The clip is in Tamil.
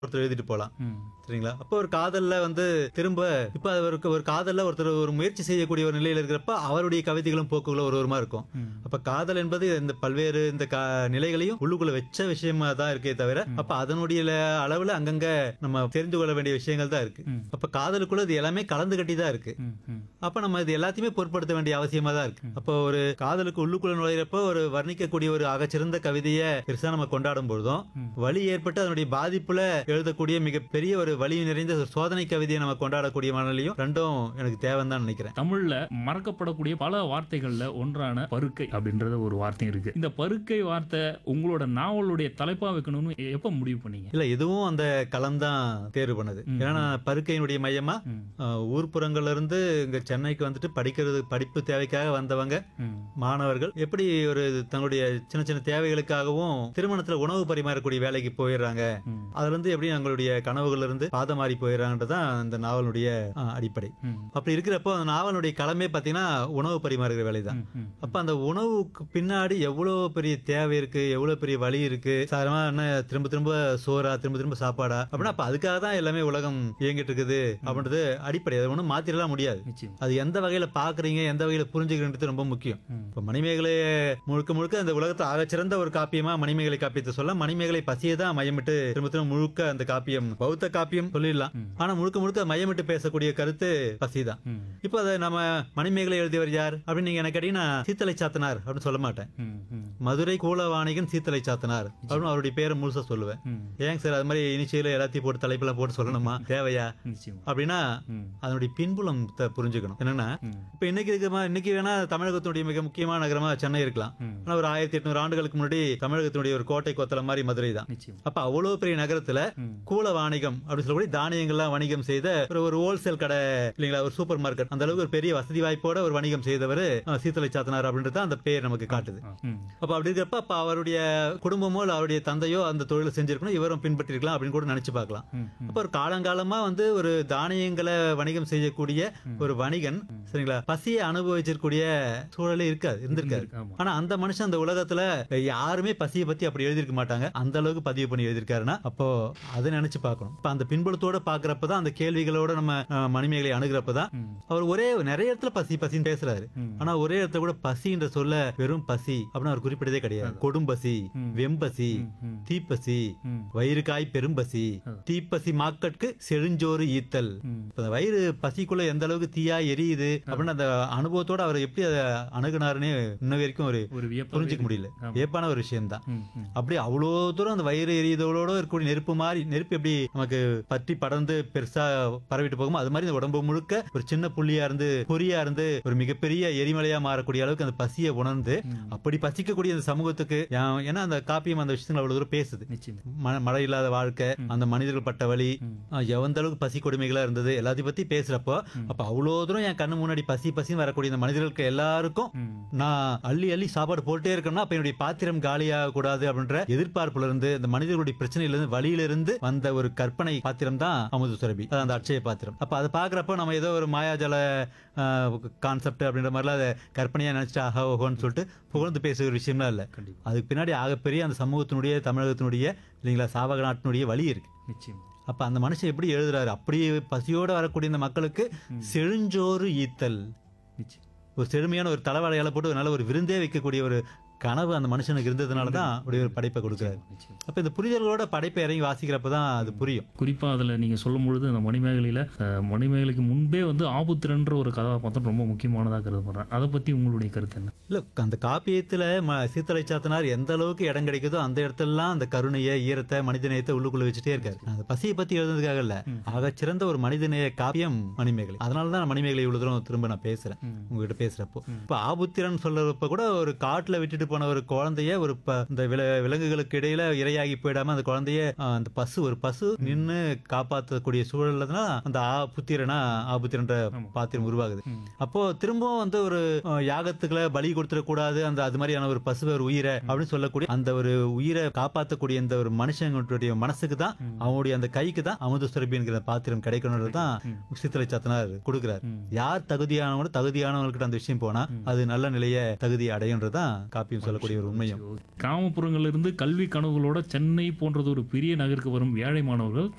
ஒருத்தர் எழுதிட்டு போலாம் ம். சரிங்களா அப்போ ஒரு காதல்ல வந்து திரும்ப இப்ப அவருக்கு ஒரு காதல்ல ஒருத்தர் ஒரு முயற்சி செய்யக்கூடிய ஒரு நிலையில இருக்கிறப்ப அவருடைய கவிதைகளும் போக்குகளும் ஒரு ஒருமா இருக்கும் ம். அப்ப காதல் என்பது இந்த பல்வேறு இந்த கா- நிலைகளையும் உள்ளுக்குள்ள வச்ச விஷயமா தான் இருக்கே தவிர அப்ப அதனுடைய ல- அளவுல அங்கங்க நம்ம தெரிந்து கொள்ள வேண்டிய விஷயங்கள் தான் இருக்கு ம். அப்ப காதலுக்குள்ள இது எல்லாமே கலந்து கட்டி தான் இருக்கு ம். ம். அப்ப நம்ம இது எல்லாத்தையுமே பொருட்படுத்த வேண்டிய அவசியமா தான் இருக்கு அப்போ ஒரு காதலுக்கு உள்ளுக்குள்ள நுழையிறப்போ ஒரு வர்ணிக்கக்கூடிய ஒரு அகச்சிறந்த கவிதையை பெருசா நம்ம கொண்டாடும் பொழுதும் வலி ஏற்பட்டு அதனுடைய பாதிப்புல எழுதக்கூடிய மிகப்பெரிய ஒரு வலி நிறைந்த ஒரு சோதனை கவிதையை நம்ம கொண்டாடக்கூடிய மனநிலையும் ரெண்டும் எனக்கு தேவைன்னு தான் நினைக்கிறேன் தமிழ்ல மறக்கப்படக்கூடிய பல வார்த்தைகள்ல ஒன்றான பருக்கை அப்படின்றது ஒரு வார்த்தை இருக்கு இந்த பருக்கை வார்த்தை உங்களோட நாவலுடைய தலைப்பா வைக்கணும்னு எப்ப முடிவு பண்ணீங்க இல்ல இதுவும் அந்த களம் தான் தேர்வு பண்ணது ஏன்னா நான் பருக்கையினுடைய மையமா ம். அஹ், ஊர்ப்புறங்கள்ல இருந்து இங்க சென்னைக்கு வந்துட்டு படிக்கிறது படிப்பு தேவைக்காக வந்தவங்க ம். மாணவர்கள் எப்படி ஒரு தங்களுடைய சின்ன சின்ன தேவைகளுக்காகவும் திருமணத்துல உணவு பரிமாறக்கூடிய வேலைக்கு போயிடுறாங்க ம். அதுல இருந்து எப்படி அவங்களுடைய கனவுகள்ல இருந்து பாதம் மாறி போயிடறாங்கன்றதான் அந்த நாவலுடைய அஹ், அடிப்படை ம். அப்படி இருக்கிறப்போ அந்த நாவலுடைய களமே பாத்தீங்கன்னா உணவு பரிமாறுகிற வேலை தான் ம். ம். அப்ப அந்த உணவுக்கு பின்னாடி எவ்வளவு பெரிய தேவை இருக்கு எவ்வளவு பெரிய வழி இருக்கு சாதாரணமா என்ன திரும்ப திரும்ப சோறா திரும்ப திரும்ப சாப்பாடா அப்படின்னா அப்ப அதுக்காக தான் எல்லாமே உலகம் இயங்கிட்டு இருக்குது அப்படின்றது அடிப்படை அதை ஒன்றும் மாத்திரலாம் முடியாது நிச்சயம் அது எந்த வகையில பாக்குறீங்க எந்த வகையில புரிஞ்சுக்கிறன்றது ரொம்ப முக்கியம் ம். இப்ப மணிமேகலை முழுக்க முழுக்க அந்த உலகத்துல ஆகச்சிறந்த ஒரு காப்பியமா மணிமேகலை காப்பியத்தை சொல்ல மணிமேகலை பசியை தான் மையமிட்டு திரும்ப திரும்ப முழுக்க அந்த காப்பியம் பௌத்த காப்பியம் சொல்லிடலாம் ம். ஆனா முழுக்க முழுக்க மையமிட்டு பேசக்கூடிய கருத்து பசி தான் ம். இப்போ அதை நம்ம மணிமேகலை எழுதியவர் யார் அப்படின்னு நீங்க எனக்கு கேட்டீங்கன்னா சீத்தலை சாத்தனார் அப்படின்னு சொல்ல மாட்டேன் ம். ம். மதுரை கூலவாணிகன் சீத்தலை சாத்தனார் அப்படின்னு அவருடைய பேரை முழுசா சொல்லுவேன் ம். ஏங்க சார் அது மாதிரி இனிஷியல எல்லாத்தையும் போட்டு தலைப்பெல்லாம் போட்டு சொல்லணுமா தேவையா நிச்சயம் அப்படின்னா ம். அதனுடைய பின்புலம் த- புரிஞ்சுக்கணும் என்னன்னா ம். இப்ப இன்னைக்கு இருக்க மா- இன்னைக்கு வேணா தமிழகத்தினுடைய மிக முக்கியமான நகரமா சென்னை இருக்கலாம் ம். ஆனா ஒரு ஆயிரத்தி எட்நூறு ஆண்டுகளுக்கு முன்னாடி தமிழகத்தினுடைய ஒரு கோட்டை கொத்தளம் மாதிரி மதுரை தான் நிச்சயம் அப்ப அவ்வளவு பெரிய நகரத்துல ம். கூல வாணிகம் அப்படின்னு சொல்லக்கூடிய தானியங்கள்லாம் வணிகம் செய்த ஒரு ஒரு ஹோல்சேல் கடை இல்லைங்களா ஒரு சூப்பர் மார்க்கெட் அந்த அளவுக்கு ஒரு பெரிய வசதி வாய்ப்போட ஒரு வணிகம் செய்தவர் அஹ், சீத்தலை சாத்தனார் அப்படின்றது தான் அந்த பேர் நமக்கு காட்டுது ஆ. ம். அப்ப அப்படி இருக்கிறப்ப அப்ப அவருடைய குடும்பமோ இல்ல அவருடைய தந்தையோ அந்த தொழிலை செஞ்சிருக்கணும் இவரும் பின்பற்றிருக்கலாம் அப்படின்னு கூட நினைச்சு பார்க்கலாம் ம். ம். அப்ப ஒரு காலங்காலமா வந்து ஒரு தானியங்களை வணிகம் செய்யக்கூடிய ஒரு வணிகன் சரிங்களா பசியை அனுபவிச்சிருக்கூடிய சூழலே இருக்காது இருந்திருக்காரு ஆமா ஆனா அந்த மனுஷன் அந்த உலகத்துல யாருமே பசியை பத்தி அப்படி எழுதியிருக்க மாட்டாங்க அந்த அளவுக்கு பதிவு பண்ணி எழுதியிருக்காருன்னா அப்போ அதை நினைச்சு பார்க்கணும் இப்ப அந்த பின்புலத்தோட பாக்குறப்பதான் அந்த கேள்விகளோட நம்ம அஹ், மணிமேகலை அணுகிறப்பதான் ம். அவர் ஒரே நிறைய இடத்துல பசி பசின்னு பேசுறாரு ம். ஆனா ஒரே இடத்துல கூட பசின்ற சொல்ல வெறும் பசி அப்படின்னு அவர் குறிப்பிட்டதே கிடையாது கொடும்பசி ம். வெம்பசி ம். தீப்பசி ம். வயிறுகாய் பெரும்பசி தீப்பசி மாக்கட்கு செழுஞ்சோறு ஈத்தல் ம். இப்ப அந்த வயிறு பசிக்குள்ள எந்த அளவுக்கு தீயா எரியுது அப்படின்னு அந்த அனுபவத்தோட அவர் எப்படி அதை அணுகுனாருன்னு இன்ன வரைக்கும் ஒரு ஒரு வியப்பா புரிஞ்சுக்க முடியல ஆமா. வியப்பான ஒரு விஷயம் தான் ம். ம். அப்படி அவ்வளோ தூரம் அந்த வயிறு எரியுதோட இருக்கக்கூடிய நெருப்பு மாதிரி நெருப்பு எப்படி நமக்கு பற்றி படர்ந்து பெருசா பரவிட்டு போகுமோ அது மாதிரி இந்த உடம்பு முழுக்க ஒரு சின்ன புள்ளியா இருந்து பொறியா இருந்து ஒரு மிகப்பெரிய எரிமலையா மாறக்கூடிய அளவுக்கு அந்த பசியை உணர்ந்து அப்படி பசிக்கக்கூடிய அந்த சமூகத்துக்கு ஏன்- ஏன்னா அந்த காப்பியம் அந்த விஷயங்கள் அவ்வளவு தூரம் பேசுது நிச்சயம் ம- மழை இல்லாத வாழ்க்கை அந்த மனிதர்கள் பட்ட வழி ம். அஹ், எந்த அளவுக்கு பசி கொடுமைகளா இருந்தது எல்லாத்தையும் பத்தி பேசுறப்போ அப்ப அவ்வளோ தூரம் என் கண்ணு முன்னாடி பசி பசின்னு வரக்கூடிய இந்த மனிதர்களுக்கு எல்லாருக்கும் ம். நான் அள்ளி அள்ளி சாப்பாடு போட்டே இருக்கணும்னா அப்ப என்னுடைய பாத்திரம் காலியாக கூடாது அப்படின்ற எதிர்பார்ப்புல இருந்து இந்த மனிதர்களுடைய பிரச்சனையில இருந்து வழியில இருந்து வந்த ஒரு கற்பனை பாத்திரம் தான் அமுது சுரபி அது அந்த அட்சய பாத்திரம் அப்ப அதை பாக்குறப்ப நம்ம ஏதோ ஒரு மாயாஜால கான்செப்ட் அப்படின்ற மாதிரிலாம் அதை கற்பனையா நினைச்சிட்டு ஆஹா ஓஹோன்னு சொல்லிட்டு புகழ்ந்து பேசுகிற ஒரு விஷயம்லாம் இல்ல கண்டிப்பா அதுக்கு பின்னாடி ஆகப்பெரிய அந்த சமூகத்தினுடைய தமிழகத்தினுடைய இல்லைங்களா சாவக நாட்டினுடைய வழி இருக்கு நிச்சயம் அப்ப அந்த மனுஷன் எப்படி எழுதுறாரு அப்படியே பசியோட வரக்கூடிய இந்த மக்களுக்கு செழுஞ்சோறு ஈத்தல் நிச்சயம் ஒரு செழுமையான ஒரு தலைவாழையால போட்டு ஒரு நல்ல ஒரு விருந்தே வைக்கக்கூடிய ஒரு கனவு அந்த மனுஷனுக்கு இருந்ததுனால தான் அப்படி ஒரு படைப்பை கொடுக்குறாரு நிச்சயம் அப்ப இந்த புரிதல்களோட படைப்பை இறங்கி வாசிக்கிறப்ப தான் அது புரியும் குறிப்பா அதுல நீங்க சொல்லும் பொழுது அந்த மணிமேகலையில அஹ், மணிமேகலைக்கு முன்பே வந்து ஆபுத்திரன்ற ஒரு கதாபாத்திரம் ரொம்ப முக்கியமானதா கருதப்படுறேன் அதை பத்தி உங்களுடைய கருத்து என்ன இல்ல அந்த காப்பியத்துல ம- சீத்தலை சாத்தனார் எந்த அளவுக்கு இடம் கிடைக்குதோ அந்த இடத்துலலாம் அந்த கருணையை ஈரத்தை மனிதநேயத்தை உள்ளுக்குள்ள வச்சுட்டே இருக்காரு அந்த பசியை பத்தி எழுதுனதுக்காக இல்ல ஆக சிறந்த ஒரு மனிதநேய காப்பியம் மணிமேகலை அதனால தான் மணிமேகலை இவ்வளவு தூரம் திரும்ப நான் பேசுறேன் ம். உங்ககிட்ட பேசுறப்போ இப்ப ஆபுத்திரன் சொல்றப்ப கூட ஒரு காட்டுல விட்டுட்டு போன ஒரு குழந்தைய ஒரு ப- இந்த வில விலங்குகளுக்கு இடையில இரையாகி போயிடாம அந்த குழந்தைய ஆ, அந்த பசு ஒரு பசு நின்னு காப்பாற்றக்கூடிய சூழல்ல தான் அந்த ஆபுத்திரனா ஆபுத்திரன்ற பாத்திரம் உருவாகுது ம். அப்போ திரும்பவும் வந்து ஒரு ஆ, யாகத்துக்குள்ள பலி கொடுத்துடக்கூடாது அந்த அது மாதிரியான ஒரு பசுவை ஒரு உயிரை அப்படின்னு சொல்லக்கூடிய அந்த ஒரு உயிரை காப்பாற்றக்கூடிய இந்த ஒரு மனுஷங்களுடைய மனசுக்கு தான் அவனுடைய அந்த கைக்கு தான் அமுத சுரபிங்கிற பாத்திரம் கிடைக்கணுன்றது தான் சித்திரை சாத்தனார் கொடுக்குறாரு ம். யார் தகுதியானவங்க தகுதியானவங்கள்கிட்ட அந்த விஷயம் போனா அது நல்ல நிலையை தகுதி அடையுன்றதுதான் காப்பியம் சொல்லக்கூடிய ஒரு உண்மையும் கிராமப்புறங்களிலிருந்து கல்வி கனவுகளோட சென்னை போன்றது ஒரு பெரிய நகருக்கு வரும் ஏழை மாணவர்கள்